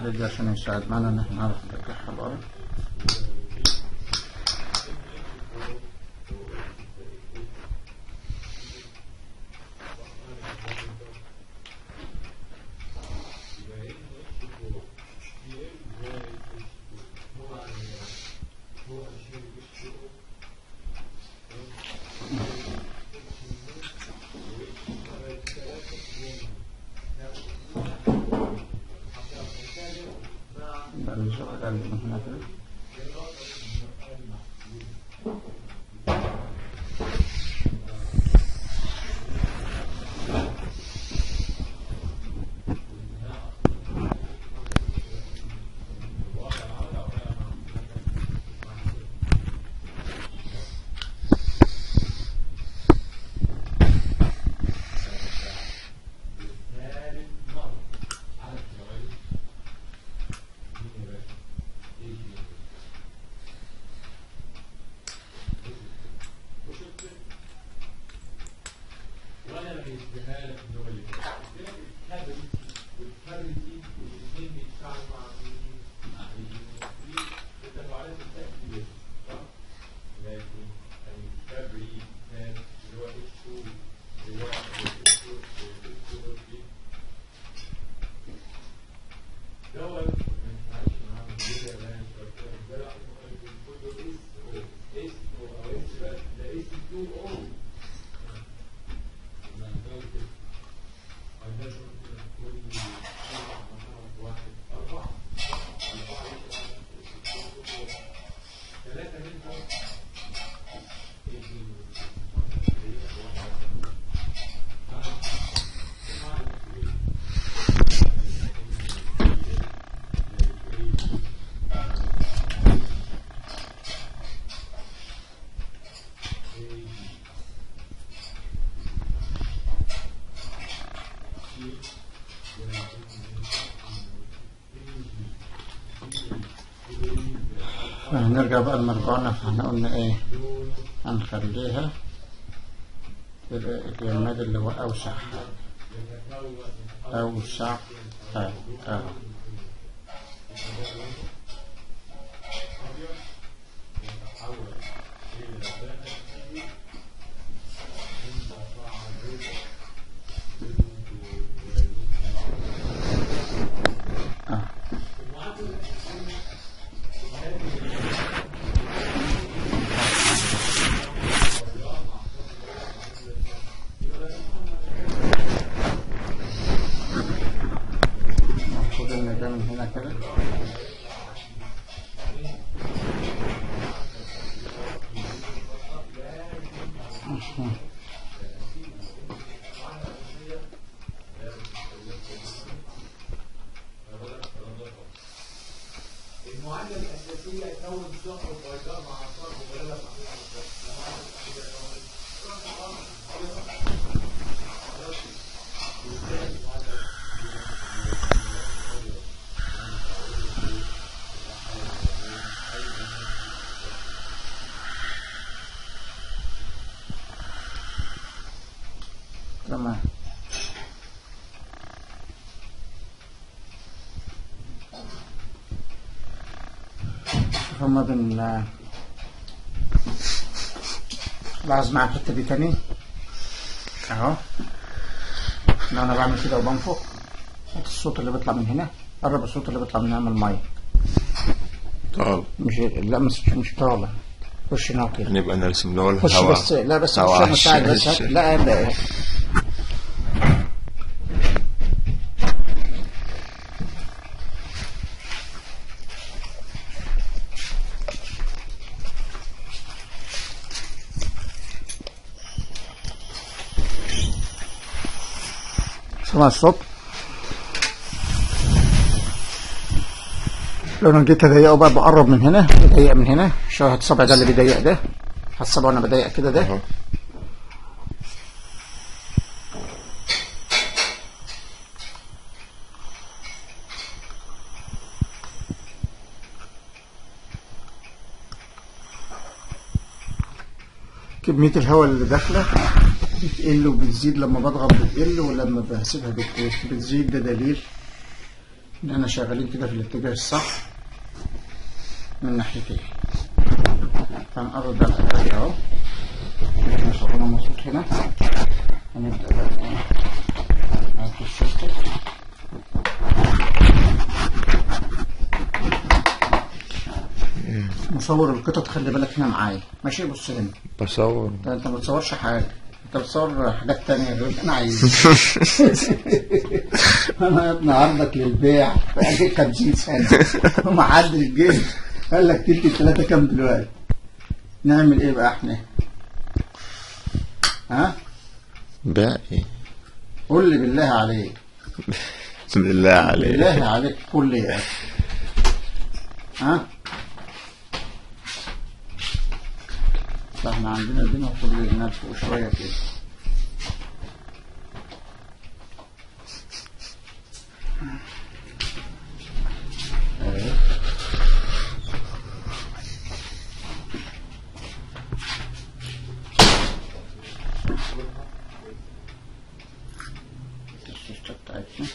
التحديد ده عشان يساعد معنا ان احنا نعرف نرجعها لورا يبقى الجزء اقل من هنا كده نرجع بقى لمرجعنا فاحنا قلنا ايه هنخليها الجماد اللي هو اوسع اوسع حاجة اه اه المفروض ان ده من هنا كده المعادلة الأساسية يكون صفر وبيضاء مع صفر وغيرها مع تمام شوف هما بن لاحظ مع الحتة دي تاني اهو لو انا بعمل كده وبنفخ هات الصوت اللي بيطلع من هنا قرب الصوت اللي بيطلع من هنا من المية طال مش لا مش مش طالع خش هنا كده نبقى نرسم له خش الهواء بس لا بس هوا خش على مساعد بس الشاشة. لا لا سمع الصوت لو انا جيت اضيقه بقى بقرب من هنا بضيق من هنا شو هات الصبع ده اللي بيضيق ده هات الصبع وانا بضيق كده ده أهو. كمية الهواء اللي داخلة بتقل وبتزيد لما بضغط بتقل ولما بسيبها بت- بتزيد ده دليل إننا شغالين كده في الاتجاه الصح من ناحيتين فنقرب ده الأداء أهو احنا شغلنا مظبوط هنا هنبدأ بقى إيه نحط السوستة مصور القطط خلي بالك هنا معايا ماشي بص هنا بصور ده انت ما بتصورش حاجة انت بتصور حاجات تانية غير اللي انا عايزها انا يا ابني عرضك للبيع بقى 50 سنة ومحدش جه قال لك تلت التلاتة كام دلوقتي نعمل ايه بقى احنا ها باقي قول لي بالله عليك بالله عليك بالله عليك قول لي يا أخي. ها فاحنا عندنا الدنيا كل الناس فوق شوية كده ايه السوستة بتاعتنا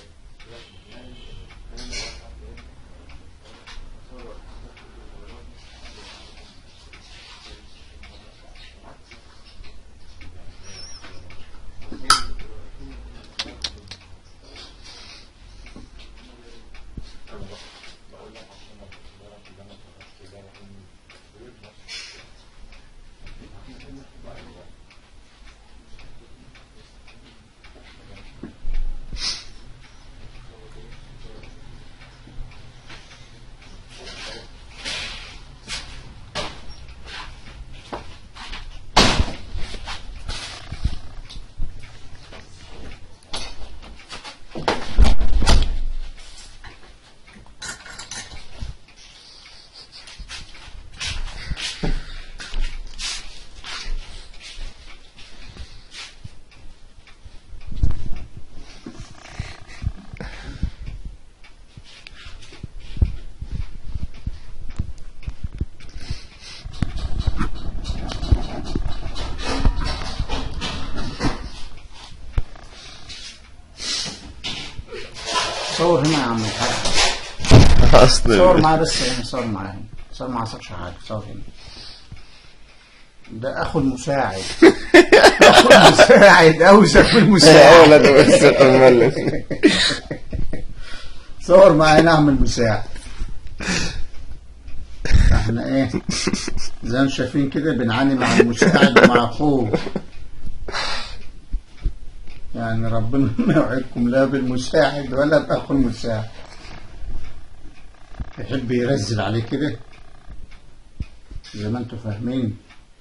صور هنا يا عم الحاج صور اصل معاه بس هنا صور معاه هنا صور معاه صورش حاجة صور هنا ده اخو المساعد اخو المساعد اوسخ من المساعد ولد وسط الملك صور معانا اعمل مساعد احنا ايه زي ما شايفين كده بنعاني مع المساعد ومع اخوه يعني ربنا ما يوعدكم لا بالمساعد ولا باخو المساعد يحب يرزل عليه كده زي ما انتم فاهمين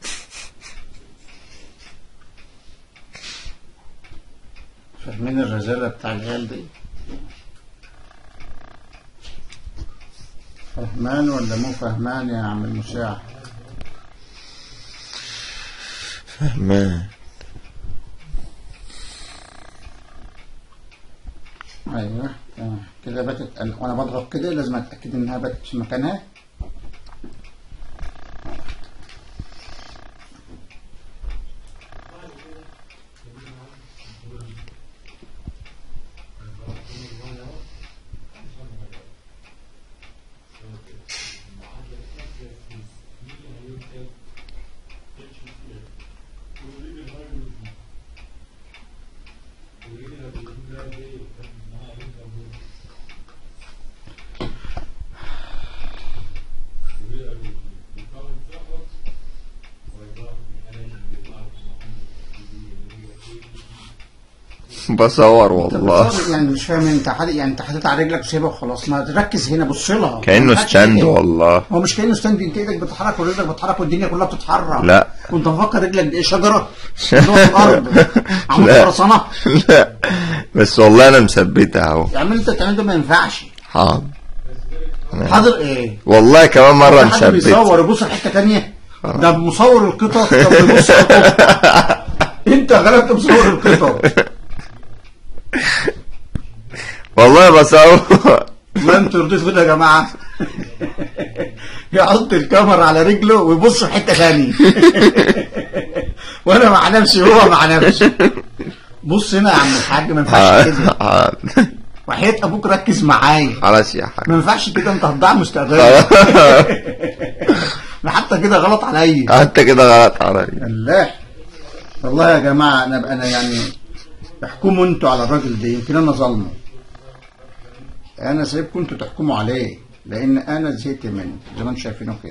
فاهمين الرزالة بتاع العيال دي فهمان ولا مو فهمان يا عم المساعد فهمان ايوه تمام كده باتت أنا- وانا بضغط كده لازم اتاكد انها باتت في مكانها بصور انت والله بتصور يعني مش فاهم انت حاطط يعني انت حاطط على رجلك وسيبها وخلاص ما تركز هنا بص لها كأنه ما تضحكش ستاند كده. والله هو مش كانه ستاند انت ايدك بتتحرك ورجلك بتتحرك والدنيا كلها بتتحرك لا. كنت مفكر رجلك دي ايه شجره اللي هو في الارض عمود لا. خرسانه لا بس والله انا مثبتها اهو يا عم انت بتعمل ده ما ينفعش حاضر حاضر ايه والله كمان مرة حد مثبتها بيصور يبص لحته تانية ده مصور القطط طب بيبص على القطط انت غلبت مصور القطط والله بصور ما انتوا رضيتوا كده يا جماعه يحط الكاميرا على رجله ويبص في حته ثانيه وانا مع نفسي وهو مع نفسه بص هنا يا عم الحاج ما ينفعش كده حاضر. وحياة ابوك ركز معايا خلاص يا حاج ما ينفعش كده انت هتضيع مستقبلك ده حتى كده غلط عليا انت كده غلط عليا الله والله يا جماعه انا انا يعني احكموا انتوا على الراجل ده يمكن انا ظلمه انا سايبكم انتوا تحكموا عليه لان انا زهقت منه زي ما انتم شايفينه كده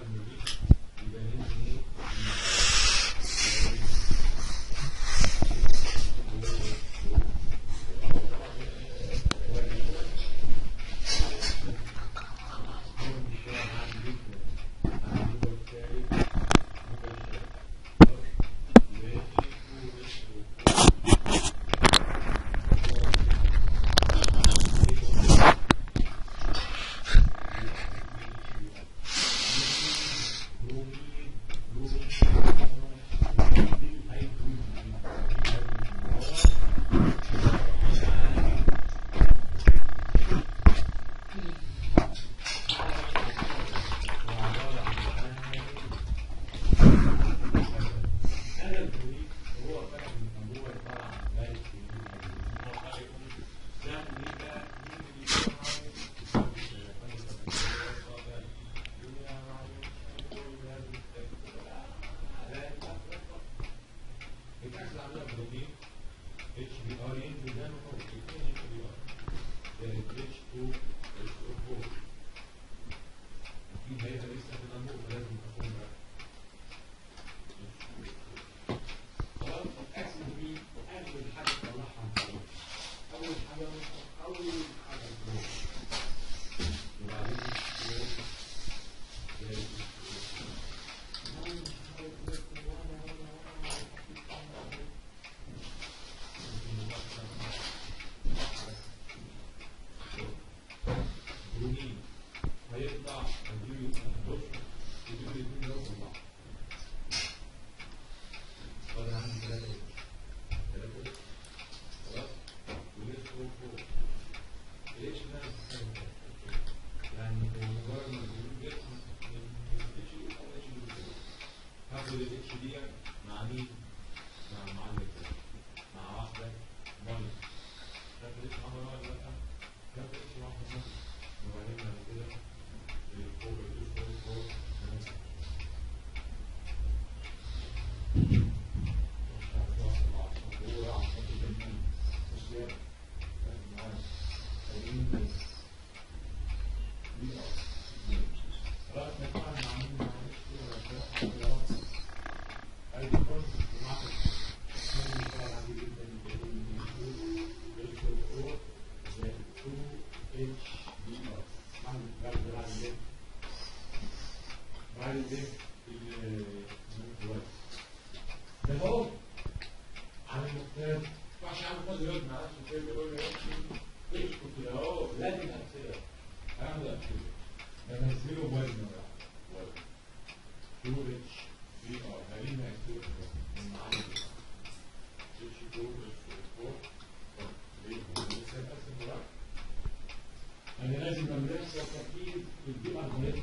انا لازم امارس التركيز في البيئه المناسبه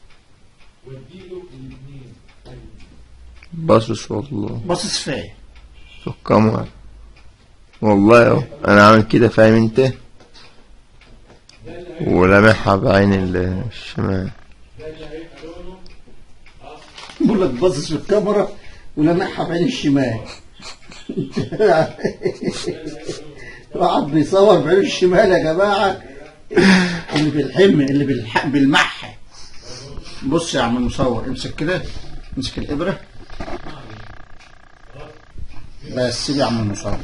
واديله الاثنين باصص والله باصص فين في الكاميرا والله اهو انا عامل كده فاهم انت ولامحها بعين ال- الشمال بقول لك باصص في الكاميرا ولمعها بعين الشمال واحد بيصور بعين الشمال يا جماعه اللي بالحم اللي بالح... بالمح بص يا عم المصور امسك كده امسك الابره بس سيب يا عم المصور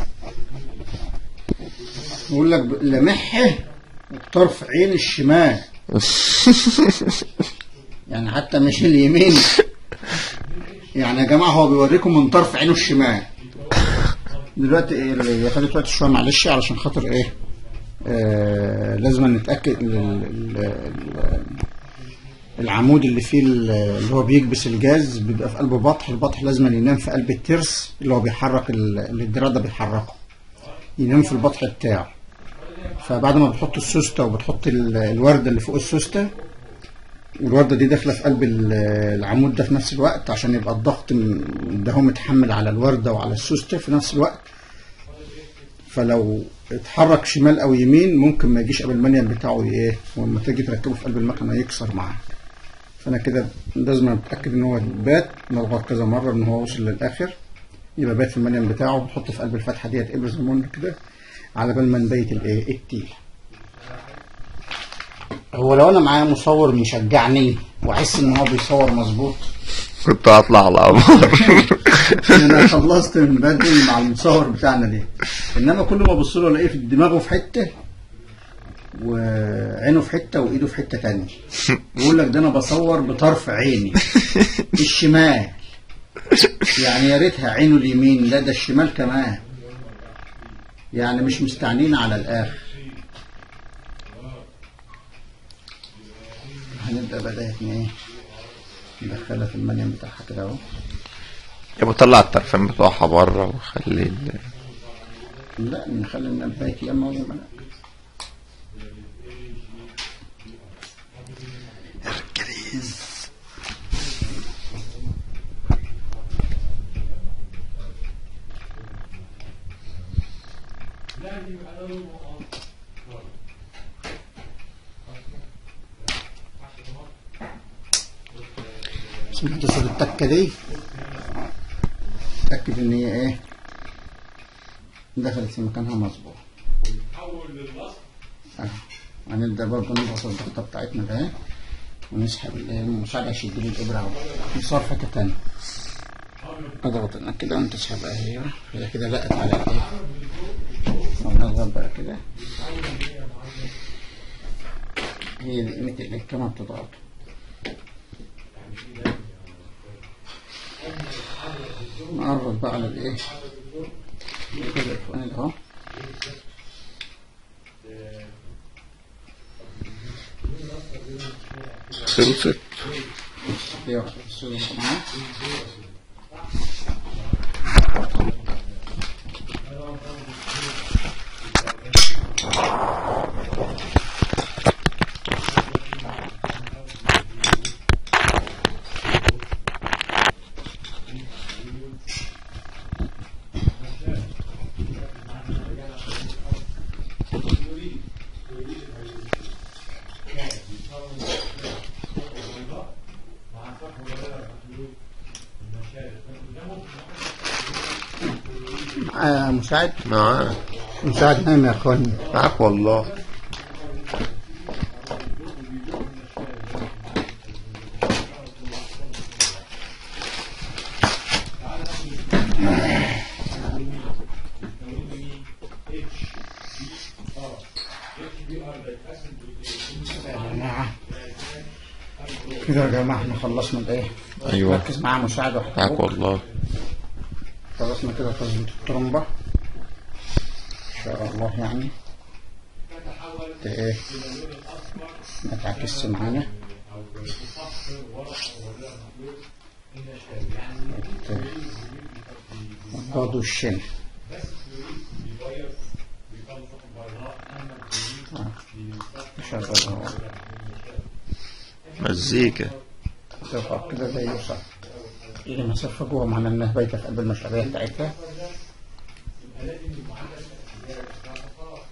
بقول لك ب- لمحه بطرف عين الشمال يعني حتى مش اليمين يعني يا جماعه هو بيوريكم من طرف عينه الشمال دلوقتي ايه اللي خدت وقت شويه معلش علشان خاطر ايه آه لازم نتاكد ال- ال- ال- العمود اللي فيه ال- اللي هو بيكبس الجاز بيبقى في قلب بطح البطح لازم ينام في قلب الترس اللي هو بيحرك ال- اللي الدراع ده بيحركه ينام في البطح بتاعه فبعد ما بتحط السوسته وبتحط ال- الورده اللي فوق السوسته الوردة دي داخلة في قلب ال- العمود ده في نفس الوقت عشان يبقى الضغط م- ده هو متحمل على الوردة وعلى السوستة في نفس الوقت فلو اتحرك شمال او يمين ممكن ما يجيش قبل المنيم بتاعه ايه ولما تيجي تركبه في قلب المكنه يكسر معاك فانا كده لازم اتاكد ان هو بات نضغط كذا مره ان هو وصل للاخر يبقى بات في المنيم بتاعه بتحط في قلب الفتحه ديت ابرز المون كده على بال ما نبيت الايه التيل هو لو انا معايا مصور مشجعني واحس ان هو بيصور مظبوط كنت هطلع على القمر انا خلصت من بدري مع المصور بتاعنا دي انما كل ما ابص له الاقيه في دماغه في حته وعينه في حته وايده في حته تانية يقول لك ده انا بصور بطرف عيني الشمال يعني يا ريتها عينه اليمين لا ده الشمال كمان يعني مش مستعنين على الاخر هنبدا بدايه ايه ندخلها في المنيم بتاعها كده اهو يبقى طلع الطرفين بتوعها بره وخلي ال... لا نخلي لنا البيت يا اما ويا ملاك الكريز بس ما تصل التكه دي تاكد ان هي ايه دخلت في مكانها مظبوط اهو هنبدا برضه نضغط الضغطه بتاعتنا ده اهي ونسحب ال- المساعد يشد لي الابره اهو نصار حته تانية اضغط هنا كده وانت تسحبها اهي هي كده لقت على الايه ونضغط بقى كده هي دي قيمه الكاميرا بتضغط نقرب بقى على الايه كده الفواني ده اهو خلصت دي واحدة الصورة بقى معاه آه مساعد معاك مساعد نايم يا اخواني معاك والله يا جماعة كده يا جماعة احنا خلصنا الايه أيوة. ركز معاه مساعد واحد معاك والله خلصنا كده تظبيط الترمبة ان شاء الله يعني ت- ايه ما تعكسش معانا برضه الشن آه. نشغل اهو مزيكا ترفع كده زي يوصل إلى مسافة جوه معنى إنها بايتة في قلب المشاريع بتاعتها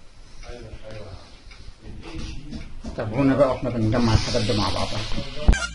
تابعونا بقى واحنا بنجمع الحاجات دي مع بعضها